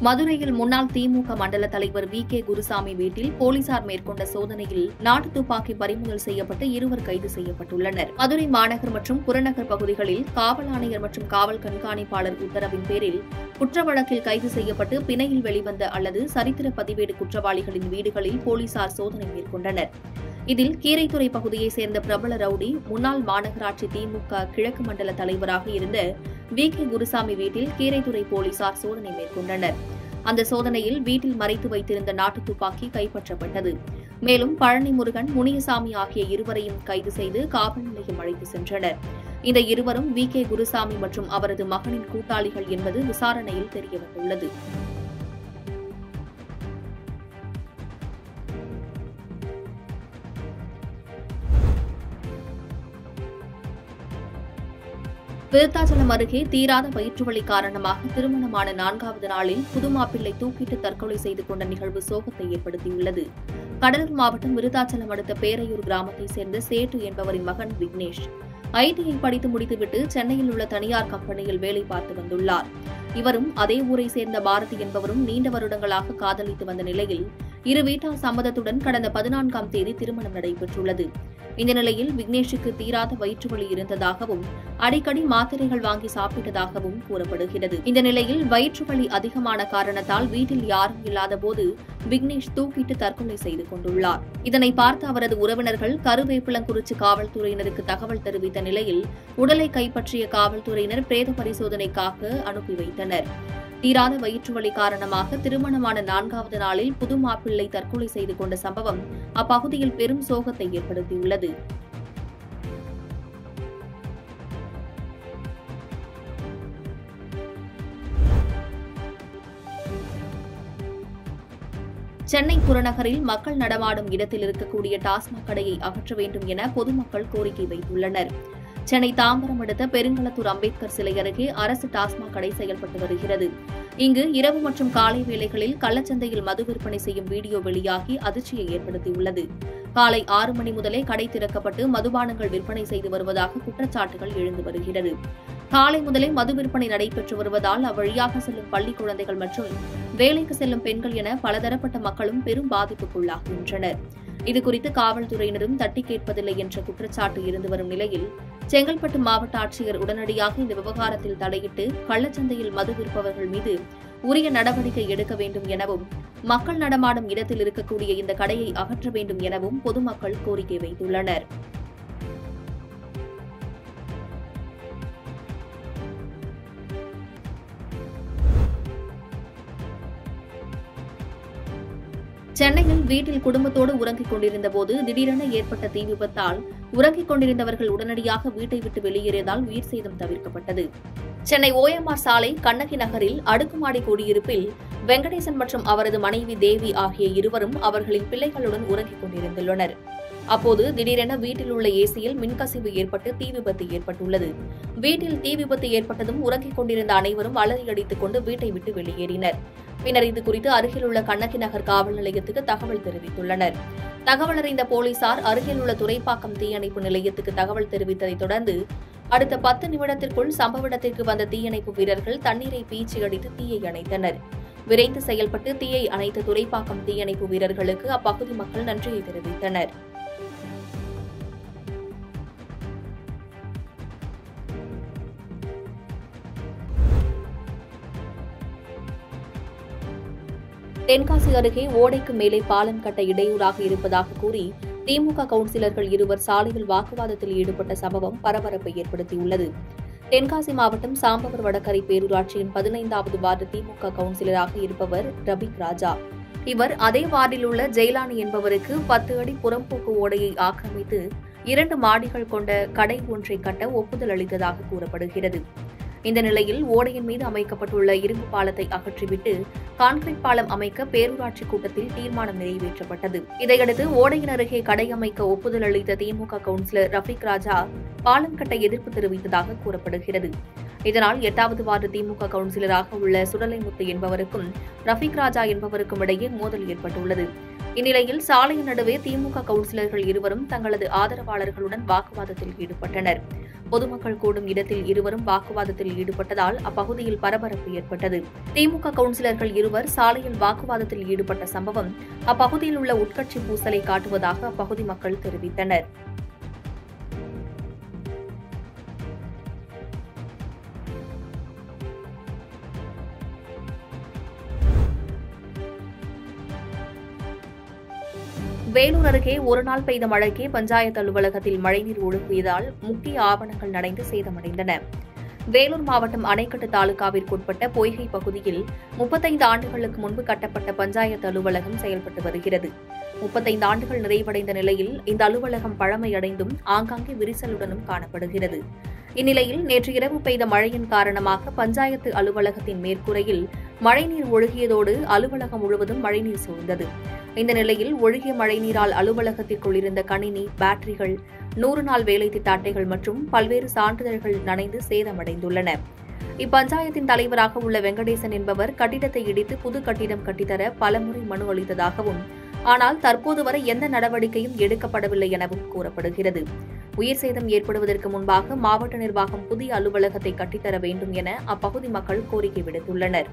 மதுரையில் முன்னாள் திமுக மண்டல தலைவர் வி கே குருசாமி வீட்டில் போலீசார் மேற்கொண்ட சோதனையில் நாட்டு துப்பாக்கி பறிமுதல் செய்யப்பட்டு இருவர் கைது செய்யப்பட்டுள்ளனர் மதுரை மாநகர் மற்றும் புறநகர் பகுதிகளில் காவல் ஆணையர் மற்றும் காவல் கண்காணிப்பாளர் உத்தரவின் பேரில் குற்ற வழக்கில் கைது செய்யப்பட்டு பிணையில் வெளிவந்த அல்லது சரித்திர பதிவேடு குற்றவாளிகளின் வீடுகளில் போலீசார் சோதனை மேற்கொண்டனர் இதில் கீரைத்துறை பகுதியைச் சேர்ந்த பிரபல ரவுடி முன்னாள் மாநகராட்சி திமுக கிழக்கு மண்டல தலைவராக இருந்த வி கே குருசாமி வீட்டில் கீரைத்துறை போலீசார் சோதனை மேற்கொண்டனர் அந்த சோதனையில் வீட்டில் மறைத்து வைத்திருந்த நாட்டு துப்பாக்கி கைப்பற்றப்பட்டது மேலும் பழனி முருகன் முனியசாமி ஆகிய இருவரையும் கைது செய்து காவல் நிலையம் அழைத்து சென்றனர் இந்த இருவரும் வி கே குருசாமி மற்றும் அவரது மகனின் கூட்டாளிகள் என்பது விசாரணையில் தெரியவந்துள்ளது விருத்தாச்சலம் அருகே தீராத வயிற்றுவலி காரணமாக திருமணமான நான்காவது நாளில் புதுமாப்பிள்ளை தூக்கிட்டு தற்கொலை செய்து கொண்ட நிகழ்வு சோகத்தை ஏற்படுத்தியுள்ளது கடலூர் மாவட்டம் விருத்தாச்சலம் அடுத்த பேரையூர் கிராமத்தைச் சேர்ந்த சேட்டு என்பவரின் மகன் விக்னேஷ் ஐடிஐ படித்து முடித்துவிட்டு சென்னையில் உள்ள தனியார் கம்பெனியில் வேலை பார்த்து வந்துள்ளார் இவரும் அதே ஊரை சேர்ந்த பாரதி என்பவரும் நீண்ட வருடங்களாக காதலித்து வந்த நிலையில் இரு வீட்டார் சம்மதத்துடன் கடந்த பதினான்காம் தேதி திருமணம் நடைபெற்றுள்ளது இந்த நிலையில் விக்னேஷுக்கு தீராத வயிற்றுவலி இருந்ததாகவும் அடிக்கடி மாத்திரைகள் வாங்கி சாப்பிட்டதாகவும் கூறப்படுகிறது இந்த நிலையில் வயிற்றுவலி அதிகமான காரணத்தால் வீட்டில் யாரும் இல்லாதபோது விக்னேஷ் தூக்கிட்டு தற்கொலை செய்து கொண்டுள்ளார் இதனை பார்த்த அவரது உறவினர்கள் கருவேப்பிலங்குறிச்சி காவல்துறையினருக்கு தகவல் தெரிவித்த நிலையில் உடலை கைப்பற்றிய காவல்துறையினர் பிரேத பரிசோதனைக்காக அனுப்பி வைத்தனர் தீராத வயிற்றுவலி காரணமாக திருமணமான நான்காவது நாளில் புது மாப்பிள்ளை தற்கொலை செய்து கொண்ட சம்பவம் அப்பகுதியில் பெரும் சோகத்தை ஏற்படுத்தியுள்ளது சென்னை புறநகரில் மக்கள் நடமாடும் இடத்தில் இருக்கக்கூடிய டாஸ்மாக் கடையை அகற்ற வேண்டும் என பொதுமக்கள் கோரிக்கை வைத்துள்ளனர் சென்னை தாம்பரம் அடுத்த பெருங்களத்தூர் அம்பேத்கர் சிலை அருகே அரசு டாஸ்மாக் கடை செயல்பட்டு வருகிறது இங்கு இரவு மற்றும் காலை வேளைகளில் கள்ளச்சந்தையில் மது விற்பனை செய்யும் வீடியோ வெளியாகி அதிர்ச்சியை ஏற்படுத்தியுள்ளது காலை ஆறு மணி முதலே கடை திறக்கப்பட்டு மதுபானங்கள் விற்பனை செய்து வருவதாக குற்றச்சாட்டுகள் எழுந்து வருகிறது காலை முதலே மது விற்பனை நடைபெற்று வருவதால் அவ்வழியாக செல்லும் பள்ளி குழந்தைகள் மற்றும் வேலைக்கு செல்லும் பெண்கள் என பலதரப்பட்ட மக்களும் பெரும் பாதிப்புக்குள்ளாகின்றனர் இதுகுறித்து காவல்துறையினரும் தட்டி கேட்பதில்லை என்ற குற்றச்சாட்டு இருந்து வரும் நிலையில் செங்கல்பட்டு மாவட்ட ஆட்சியர் உடனடியாக இந்த விவகாரத்தில் தலையிட்டு கள்ளச்சந்தையில் மது விற்பவர்கள் மீது உரிய நடவடிக்கை எடுக்க வேண்டும் எனவும் மக்கள் நடமாடும் இடத்தில் இருக்கக்கூடிய இந்த கடையை அகற்ற வேண்டும் எனவும் பொதுமக்கள் கோரிக்கை வைத்துள்ளனர் சென்னையில் வீட்டில் குடும்பத்தோடு உறங்கிக் கொண்டிருந்த போது திடீரென ஏற்பட்ட தீ விபத்தால் உறங்கிக் கொண்டிருந்தவர்கள் உடனடியாக வீட்டை விட்டு வெளியேறியதால் உயிர் சேதம் தவிர்க்கப்பட்டது சென்னை ஓஎம்ஆர் சாலை கண்ணகி நகரில் அடுக்குமாடி குடியிருப்பில் வெங்கடேசன் மற்றும் அவரது மனைவி தேவி ஆகிய இருவரும் அவர்களின் பிள்ளைகளுடன் உறங்கிக் கொண்டிருந்துள்ளனர் அப்போது திடீரென வீட்டில் உள்ள ஏசியில் மின்கசிவு ஏற்பட்டு தீ விபத்து ஏற்பட்டுள்ளது வீட்டில் தீ விபத்து ஏற்பட்டதும் உறங்கிக் கொண்டிருந்த அனைவரும் அலறி அடித்துக் கொண்டு வீட்டை விட்டு வெளியேறினர் பின்னர் இது குறித்து அருகில் உள்ள கண்ணகி நகர் காவல் நிலையத்துக்கு தகவல் தெரிவித்துள்ளனர் தகவல் அறிந்த போலீசார் அருகில் உள்ள துறைப்பாக்கம் தீயணைப்பு நிலையத்துக்கு தகவல் தெரிவித்ததைத் தொடர்ந்து அடுத்த பத்து நிமிடத்திற்குள் சம்பவ இடத்திற்கு வந்த தீயணைப்பு வீரர்கள் தண்ணீரை பீச்சி அடித்து தீயை அணைத்தனர் விரைந்து செயல்பட்டு தீயை அணைத்த துறைப்பாக்கம் தீயணைப்பு வீரர்களுக்கு அப்பகுதி மக்கள் நன்றியை தெரிவித்தனர் தென்காசி அருகே ஓடைக்கு மேலே பாலம் கட்ட இடையூறாக இருப்பதாக கூறி திமுக கவுன்சிலர்கள் இருவர் சாலையில் வாக்குவாதத்தில் ஈடுபட்ட சம்பவம் பரபரப்பை ஏற்படுத்தியுள்ளது தென்காசி மாவட்டம் சாம்பவர் வடகரை பேரூராட்சியின் பதினைந்தாவது வார்டு திமுக கவுன்சிலராக இருப்பவர் ரபிக் ராஜா இவர் அதே வார்டில் உள்ள ஜெயலானி என்பவருக்கு பத்து அடி புறம்போக்கு ஓடையை ஆக்கிரமித்து இரண்டு மாடிகள் கொண்ட கடை ஒன்றை கட்ட ஒப்புதல் அளித்ததாக கூறப்படுகிறது இந்த நிலையில் ஓடையின் மீது அமைக்கப்பட்டுள்ள இரும்பு பாலத்தை அகற்றிவிட்டு கான்கிரீட் பாலம் அமைக்க பேரூராட்சி கூட்டத்தில் தீர்மானம் நிறைவேற்றப்பட்டது இதையடுத்து ஓடையின் அருகே கடை அமைக்க ஒப்புதல் அளித்த திமுக கவுன்சிலர் ரஃபீக் ராஜா பாலம் கட்ட எதிர்ப்பு தெரிவித்ததாக கூறப்படுகிறது இதனால் எட்டாவது வார்டு திமுக கவுன்சிலராக உள்ள சுடலைமுத்து என்பவருக்கும் ரஃபீக் ராஜா என்பவருக்கும் இடையே மோதல் ஏற்பட்டுள்ளது இந்நிலையில் சாலையின் நடுவே திமுக கவுன்சிலர்கள் இருவரும் தங்களது ஆதரவாளர்களுடன் வாக்குவாதத்தில் ஈடுபட்டனர் பொதுமக்கள் கூடும் இடத்தில் இருவரும் வாக்குவாதத்தில் ஈடுபட்டதால் அப்பகுதியில் பரபரப்பு ஏற்பட்டது திமுக கவுன்சிலர்கள் இருவர் சாலையில் வாக்குவாதத்தில் ஈடுபட்ட சம்பவம் அப்பகுதியில் உள்ள உட்கட்சி பூசலை காட்டுவதாக அப்பகுதி மக்கள் தெரிவித்தனர் வேலூர் அருகே ஒருநாள் பெய்த மழைக்கே பஞ்சாயத்து அலுவலகத்தில் மழைநீர் ஒழுகியதால் முக்கிய ஆவணங்கள் நனைந்து சேதமடைந்தன வேலூர் மாவட்டம் அணைக்கட்டு தாலுகாவிற்குட்பட்ட பொய்கை பகுதியில் முப்பத்தைந்து ஆண்டுகளுக்கு முன்பு கட்டப்பட்ட பஞ்சாயத்து அலுவலகம் செயல்பட்டு வருகிறது முப்பத்தைந்து ஆண்டுகள் நிறைவடைந்த நிலையில் இந்த அலுவலகம் பழமையடைந்தும் ஆங்காங்கே விரிசலுடனும் காணப்படுகிறது இந்நிலையில் நேற்று இரவு பெய்த மழையின் காரணமாக பஞ்சாயத்து அலுவலகத்தின் மேற்கூரையில் மழைநீர் ஒழுகியதோடு அலுவலகம் முழுவதும் மழைநீர் சூழ்ந்தது இந்த நிலையில் ஒழுகிய மழைநீரால் அலுவலகத்திற்குள் இருந்த கணினி பேட்டரிகள் நூறு நாள் வேலை திட்ட அட்டைகள் மற்றும் பல்வேறு சான்றிதழ்கள் நனைந்து சேதமடைந்துள்ளன இப்பஞ்சாயத்தின் தலைவராக உள்ள வெங்கடேசன் என்பவர் கட்டிடத்தை இடித்து புது கட்டிடம் கட்டித்தர பலமுறை மனு அளித்ததாகவும் ஆனால் தற்போது வரை எந்த நடவடிக்கையும் எடுக்கப்படவில்லை எனவும் கூறப்படுகிறது உயிர் சேதம் ஏற்படுவதற்கு முன்பாக மாவட்ட நிர்வாகம் புதிய அலுவலகத்தை கட்டித்தர வேண்டும் என அப்பகுதி மக்கள் கோரிக்கை விடுத்துள்ளனர்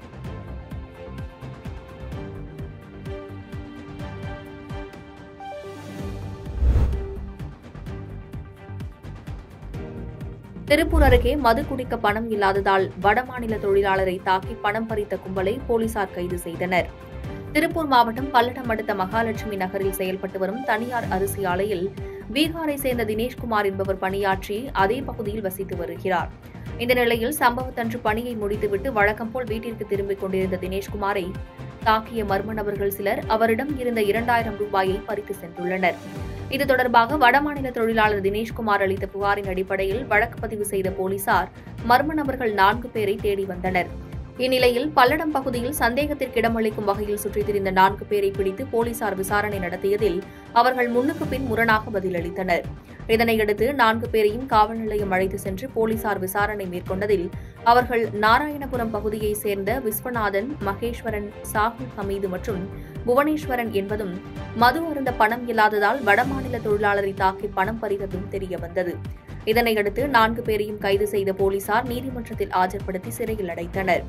திருப்பூர் அருகே மது குடிக்க பணம் இல்லாததால் வடமாநில தொழிலாளரை தாக்கி பணம் பறித்த கும்பலை போலீசார் கைது செய்தனர் திருப்பூர் மாவட்டம் பல்லடம் அடுத்த மகாலட்சுமி நகரில் செயல்பட்டு வரும் தனியார் அரிசி ஆலையில் பீகாரை சேர்ந்த தினேஷ்குமார் என்பவர் பணியாற்றி அதே பகுதியில் வசித்து வருகிறார் இந்த நிலையில் சம்பவத்தன்று பணியை முடித்துவிட்டு வழக்கம் போல் வீட்டிற்கு திரும்பிக் கொண்டிருந்த தினேஷ்குமாரை தாக்கிய மர்ம நபர்கள் சிலர் அவரிடம் இருந்த இரண்டாயிரம் ரூபாயை பறித்து சென்றுள்ளனர் இது தொடர்பாக வடமாநில தொழிலாளர் தினேஷ்குமார் அளித்த புகாரின் அடிப்படையில் வழக்கு பதிவு செய்த போலீசார் மர்ம நபர்கள் நான்கு பேரை தேடி வந்தனர் இந்நிலையில் பல்லடம் பகுதியில் சந்தேகத்திற்கு இடமளிக்கும் வகையில் சுற்றித் திரிந்த நான்கு பேரை பிடித்து போலீசார் விசாரணை நடத்தியதில் அவர்கள் முன்னுக்கு பின் முரணாக பதிலளித்தனர் இதனையடுத்து நான்கு பேரையும் காவல் நிலையம் அழைத்து சென்று போலீசார் விசாரணை மேற்கொண்டதில் அவர்கள் நாராயணபுரம் பகுதியைச் சேர்ந்த விஸ்வநாதன் மகேஸ்வரன் சாகுல் ஹமீது மற்றும் புவனேஸ்வரன் என்பதும் மது அருந்த பணம் இல்லாததால் வடமாநில தொழிலாளரை தாக்கி பணம் பறித்ததும் தெரியவந்தது இதனையடுத்து நான்கு பேரையும் கைது செய்த போலீசார் நீதிமன்றத்தில் ஆஜர்படுத்தி சிறையில் அடைத்தனர்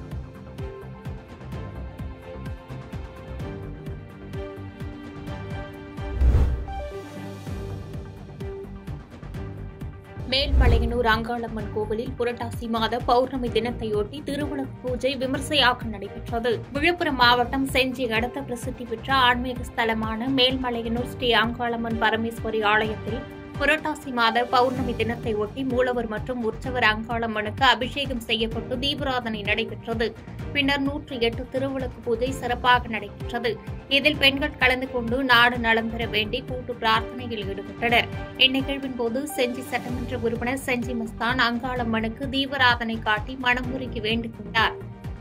மேல்மலையனூர் அங்காளம்மன் கோவிலில் புரட்டாசி மாத பௌர்ணமி தினத்தையொட்டி திருவிளக்கு பூஜை விமர்சையாக நடைபெற்றது விழுப்புரம் மாவட்டம் செஞ்சி அடுத்த பிரசித்தி பெற்ற ஆன்மீக ஸ்தலமான மேல்மலையனூர் ஸ்ரீ அங்காளம்மன் பரமேஸ்வரி ஆலயத்தில் புரட்டாசி மாத பௌர்ணமி தினத்தை ஒட்டி மூலவர் மற்றும் உற்சவர் அங்காளம்மனுக்கு அபிஷேகம் செய்யப்பட்டு தீபாராதனை நடைபெற்றது பின்னர் நூற்றி எட்டு திருவிளக்கு பூஜை சிறப்பாக நடைபெற்றது இதில் பெண்கள் கலந்து கொண்டு நாடு நலம் பெற வேண்டி கூட்டு பிரார்த்தனையில் ஈடுபட்டனர் இந்நிகழ்வின் போது செஞ்சி சட்டமன்ற உறுப்பினர் செஞ்சி மஸ்தான் அங்காளம்மனுக்கு தீபாராதனை காட்டி மனமுருகி வேண்டிக் கொண்டார்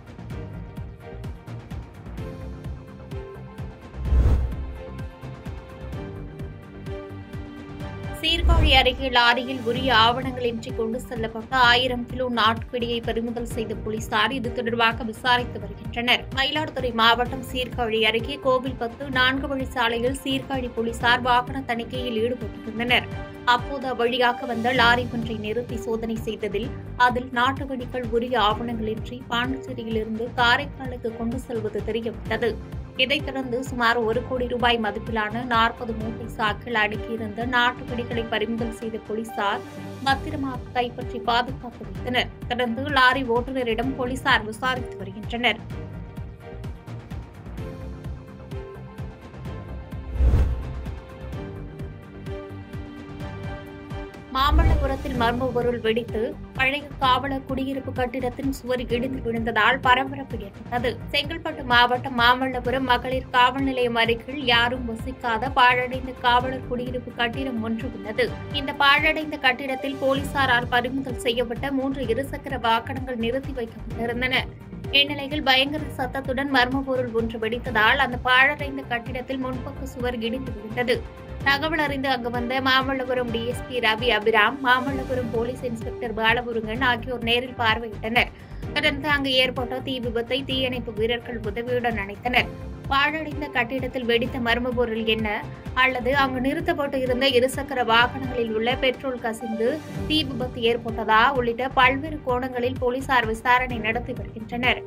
சீர்காழி அருகே லாரியில் உரிய ஆவணங்களின்றி கொண்டு செல்லப்பட்ட ஆயிரம் கிலோ நாட்டுப்பிடியை பறிமுதல் செய்த போலீசார் இது தொடர்பாக விசாரித்து வருகின்றனர் மயிலாடுதுறை மாவட்டம் சீர்காழி அருகே கோவில்பத்து நான்கு வழி சாலையில் சீர்காழி போலீசார் வாகன தணிக்கையில் ஈடுபட்டிருந்தனர் அப்போது அவ்வழியாக வந்த லாரி ஒன்றை நிறுத்தி சோதனை செய்ததில் அதில் நாட்டு வெடிகள் உரிய ஆவணங்களின்றி பாண்டிச்சேரியிலிருந்து காரைக்காலுக்கு கொண்டு செல்வது தெரியவந்தது இதைத் தொடர்ந்து சுமார் ஒரு கோடி ரூபாய் மதிப்பிலான நாற்பது மூட்டை சாக்கில் அடுக்கியிருந்த நாட்டு வெடிகளை பறிமுதல் செய்த போலீசார் பத்திரமாக கைப்பற்றி பாதுகாத்து வைத்தனர் தொடர்ந்து லாரி ஓட்டுநரிடம் போலீசார் விசாரித்து வருகின்றனர் மாமல்லபுரத்தில் மர்ம பொருள் வெடித்து பழைய காவலர் குடியிருப்பு கட்டிடத்தின் சுவர் இடிந்து விழுந்ததால் பரபரப்பு ஏற்பட்டது செங்கல்பட்டு மாவட்டம் மாமல்லபுரம் மகளிர் காவல் நிலையம் அருகில் யாரும் வசிக்காத பாழடைந்த காவலர் குடியிருப்பு கட்டிடம் ஒன்று உள்ளது இந்த பாழடைந்த கட்டிடத்தில் போலீசாரால் பறிமுதல் செய்யப்பட்ட மூன்று இருசக்கர வாகனங்கள் நிறுத்தி வைக்கப்பட்டிருந்தன இந்நிலையில் பயங்கர சத்தத்துடன் மர்ம பொருள் ஒன்று வெடித்ததால் அந்த பாழடைந்த கட்டிடத்தில் முன்பக்க சுவர் இடிந்து விழுந்தது தகவல் அறிந்து அங்கு வந்த Mamallapuram DSP Ravi Abhiram Mamallapuram police inspector Balamurugan ஆகியோர் நேரில் பார்வையிட்டனர் தொடர்ந்து அங்கு ஏற்பட்ட தீ விபத்தை தீயணைப்பு வீரர்கள் உதவியுடன் அணைத்தனர் பாழடைந்த கட்டிடத்தில் வெடித்த மர்ம பொருள் என்ன அல்லது அங்கு நிறுத்தப்பட்டு இருந்த இருசக்கர வாகனங்களில் உள்ள பெட்ரோல் கசிந்து தீ விபத்து ஏற்பட்டதா உள்ளிட்ட பல்வேறு கோணங்களில் போலீசார் விசாரணை நடத்தி வருகின்றனர்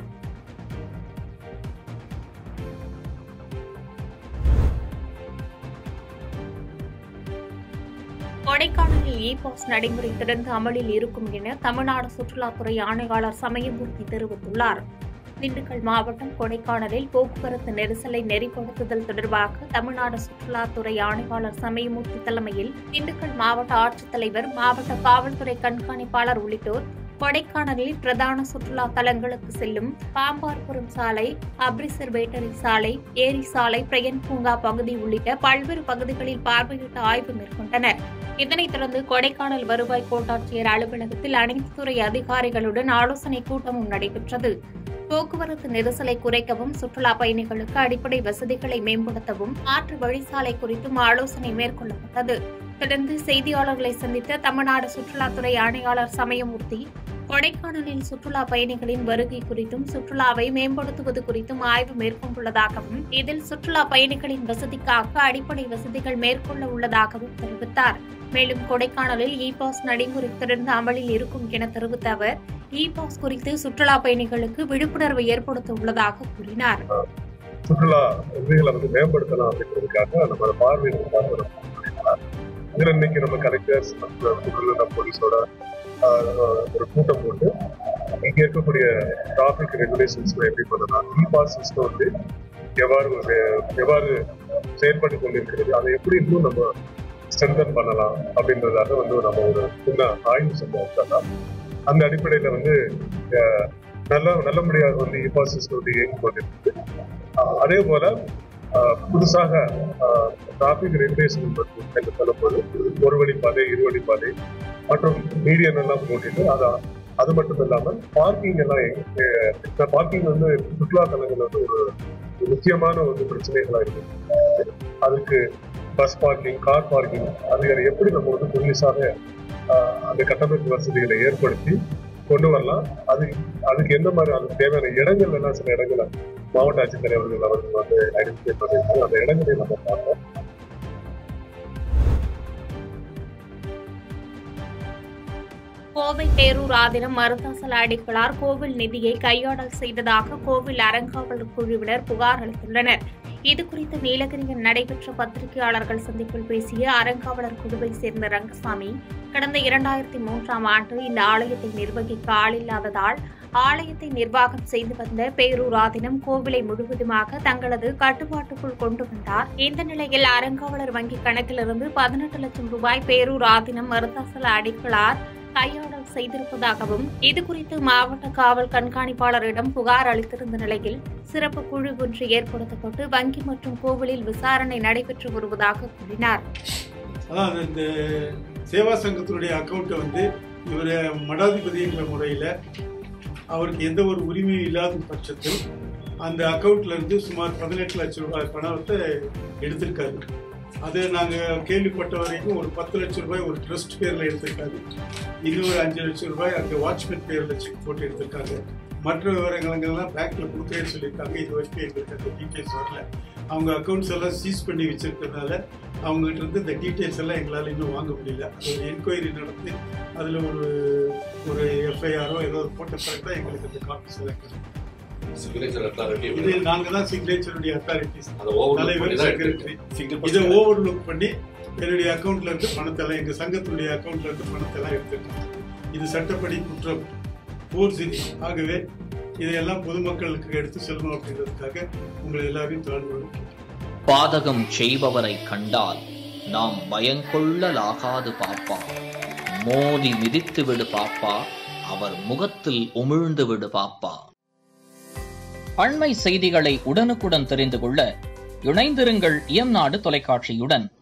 கொடைக்கானலில் இ பாஸ் நடைமுறை தொடர்ந்து அமலில் இருக்கும் என தமிழ்நாடு சுற்றுலாத்துறை ஆணையாளர் சமயமூர்த்தி தெரிவித்துள்ளார் திண்டுக்கல் மாவட்டம் கொடைக்கானலில் போக்குவரத்து நெரிசலை நெறிப்படுத்துதல் தொடர்பாக தமிழ்நாடு சுற்றுலாத்துறை ஆணையாளர் சமயமூர்த்தி தலைமையில் திண்டுக்கல் மாவட்ட ஆட்சித்தலைவர் மாவட்ட காவல்துறை கண்காணிப்பாளர் உள்ளிட்டோர் கொடைக்கானலில் பிரதான சுற்றுலா தலங்களுக்கு செல்லும் பாம்பார்புரம் சாலை அப்ரிசர் பேட்டரி சாலை ஏரி சாலை பிரயன் பூங்கா பகுதி உள்ளிட்ட பல்வேறு பகுதிகளில் பார்வையிட்டு ஆய்வு மேற்கொண்டனர் இதனைத் தொடர்ந்து கொடைக்கானல் வருவாய் கோட்டாட்சியர் அலுவலகத்தில் அனைத்து துறை அதிகாரிகளுடன் ஆலோசனை கூட்டமும் நடைபெற்றது போக்குவரத்து நெரிசலை குறைக்கவும் சுற்றுலா பயணிகளுக்கு அடிப்படை வசதிகளை மேம்படுத்தவும் மாற்று வழிசாலை குறித்தும் ஆலோசனை மேற்கொள்ளப்பட்டது தொடர்ந்து செய்தியாளர்களை சந்தித்த தமிழ்நாடு சுற்றுலாத்துறை ஆணையாளர் சமயமூர்த்தி கொடைக்கானலில் சுற்றுலா பயணிகளின் வருகை குறித்தும் சுற்றுலாவை மேம்படுத்துவது குறித்தும் ஆய்வு மேற்கொண்டுள்ளதாகவும் இதில் சுற்றுலா பயணிகளின் வசதிக்காக அடிப்படை வசதிகள் மேற்கொள்ள உள்ளதாகவும் தெரிவித்தார் மேலும் கொடைக்கானலில் இ பாஸ் நடைமுறை தொடர்ந்து அமலில் இருக்கும் என தெரிவித்த அவர் இ பாஸ் குறித்து சுற்றுலா பயணிகளுக்கு விழிப்புணர்வு ஏற்படுத்த உள்ளதாக கூறினார் சுற்றுலா உதவிகளை வந்து மேம்படுத்தலாம் அப்படின்றதுக்காக நம்ம அதை பார்வையிட்டு பார்க்கணும் இதுல இன்னைக்கு நம்ம கலெக்டர்ஸ் சுற்றுலா போலீஸோட ஆஹ், ஒரு கூட்டம் போட்டு இங்க இருக்கக்கூடிய டிராபிக் ரெகுலேஷன்ஸ் எப்படி பண்ணலாம் இ பாஸ் சிஸ்டம் வந்து எவ்வாறு வே- எவ்வாறு செயல்பட்டு கொண்டிருக்கிறது அதை எப்படி இன்னும் நம்ம ஸ்ட்ரென்தன் பண்ணலாம் அப்படின்றதாக வந்து நம்ம ஒரு சின்ன ஆய்வு செஞ்சோம் அந்த அடிப்படையில வந்து அஹ், நல்ல நல்ல முறையாக வந்து இ பாஸ் சிஸ்டம் வந்து இயங்கி கொண்டிருக்கு ஆஹ் அதே போல ஆஹ் புதுசாக டிராபிக் ரெகுலேஷன் என்று சொல்லும்போது ஒரு வழிப்பாதை இரு வழிப்பாதை மற்றும் மீடியன் எல்லாம் போட்டுட்டு அது அது மட்டும் இல்லாமல் பார்க்கிங் எல்லாம் பார்க்கிங் வந்து சுற்றுலா தலங்கள் வந்து ஒரு ஒரு முக்கியமான ஒரு பிரச்சனைகளா இருக்கு அதுக்கு பஸ் பார்க்கிங் கார் பார்க்கிங் அதுகளை எப்படி நம்ம வந்து புதுசாக ஆஹ் அந்த கட்டமைப்பு வசதிகளை ஏற்படுத்தி கொண்டு வரலாம் அது அதுக்கு எந்த மாதிரி அதுக்கு தேவையான இடங்கள் எல்லாம் சில இடங்களை மாவட்ட ஆட்சித்தலைவர்கள் அவர்கள் வந்து ஐடென்டிஃபை பண்ணிருக்கு அந்த இடங்களை நம்ம பார்த்தோம் கோவை தேரூர் ஆதினம் மருதாசல அடிகளார் கோவில் நிதியை கையாடல் செய்ததாக கோவில் அறங்காவலர் குழுவினர் புகார் அளித்துள்ளனர் இதுகுறித்து நீலகிரியில் நடைபெற்ற பத்திரிகையாளர்கள் சந்திப்பில் பேசிய அறங்காவலர் குழுவை சேர்ந்த ரங்கசாமி கடந்த இரண்டாயிரத்தி மூன்றாம் ஆண்டு இந்த ஆலயத்தை நிர்வகிக்க ஆளில்லாததால் ஆலயத்தை நிர்வாகம் செய்து வந்த பேரூர் ஆதினம் கோவிலை முழுவதுமாக தங்களது கட்டுப்பாட்டுக்குள் கொண்டு வந்தார் இந்த நிலையில் அறங்காவலர் வங்கி கணக்கிலிருந்து பதினெட்டு லட்சம் ரூபாய் பேரூர் ஆதினம் மருதாசல அடிகளார் கையாடல் செய்திருப்பதாகவும் இதுகுறித்து மாவட்ட காவல் கண்காணிப்பாளரிடம் புகார் அளித்திருந்த நிலையில் சிறப்பு குழு ஒன்று ஏற்படுத்தப்பட்டு வங்கி மற்றும் கோவிலில் விசாரணை நடைபெற்று வருவதாக கூறினார் அதான் இந்த சேவா சங்கத்தினுடைய அக்கௌண்ட்டை வந்து இவர் மடாதிபதிங்கிற முறையில் அவருக்கு எந்த ஒரு உரிமையும் இல்லாத பட்சத்தில் அந்த அக்கௌண்ட்ல இருந்து சுமார் பதினெட்டு லட்சம் ரூபாய் பணத்தை எடுத்திருக்காரு அது நாங்கள் கேள்விப்பட்ட வரைக்கும் ஒரு பத்து லட்சம் ரூபாய் ஒரு ட்ரஸ்ட் பேரில் எடுத்திருக்காரு இன்னொரு அஞ்சு லட்சம் ரூபாய் அங்கே வாட்ச்மேன் பேரில் செக் போட்டு எடுத்திருக்காங்க மற்ற விவரங்களெல்லாம் பேங்க்ல கொடுக்கவே சொல்லியிருக்காங்க இது வரைக்கும் எங்களுக்கு அந்த டீட்டெயில்ஸ் வரல அவங்க அக்கௌண்ட்ஸ் எல்லாம் சீஸ் பண்ணி வச்சிருக்கிறதுனால அவங்ககிட்ட இருந்து இந்த டீட்டெயில்ஸ் எல்லாம் எங்களால் இன்னும் வாங்க முடியல அது ஒரு என்கொயரி நடத்தி அதில் ஒரு ஒரு எஃப்ஐஆரோ ஏதோ ஒரு போட்ட பிறகு தான் எங்களுக்கு இந்த காப்பீஸ் எல்லாம் கிடைக்கும். சிக்னேச்சர் அத்தாரிட்டி இது நாங்கள் தான் சிக்னேச்சருடைய அத்தாரிட்டிஸ் அதை ஓவர் தலைவர் பண்ணி தான் செக்ரட்டரி எடுத்திருக்கோம் இதை ஓவர்லுக் பண்ணி என்னுடைய அக்கௌண்ட்ல இருந்து பணத்தை எல்லாம் எங்க சங்கத்தினுடைய அக்கௌண்ட்ல இருந்து பணத்தை எல்லாம் எடுத்துட்டாங்க இது சட்டப்படி குற்றம் போர்சிரி ஆகவே இதையெல்லாம் பொதுமக்களுக்கு எடுத்து செல்லணும் அப்படின்றதுக்காக உங்களை எல்லாரையும் தாழ்வு பாதகம் செய்பவரை கண்டால் நாம் பயங்கொள்ளலாகாது பாப்பா மோதி மிதித்து விடு பாப்பா அவர் முகத்தில் உமிழ்ந்து விடு பாப்பா அண்மை செய்திகளை உடனுக்குடன் தெரிந்து கொள்ள இணைந்திருங்கள் இயம்நாடு தொலைக்காட்சியுடன்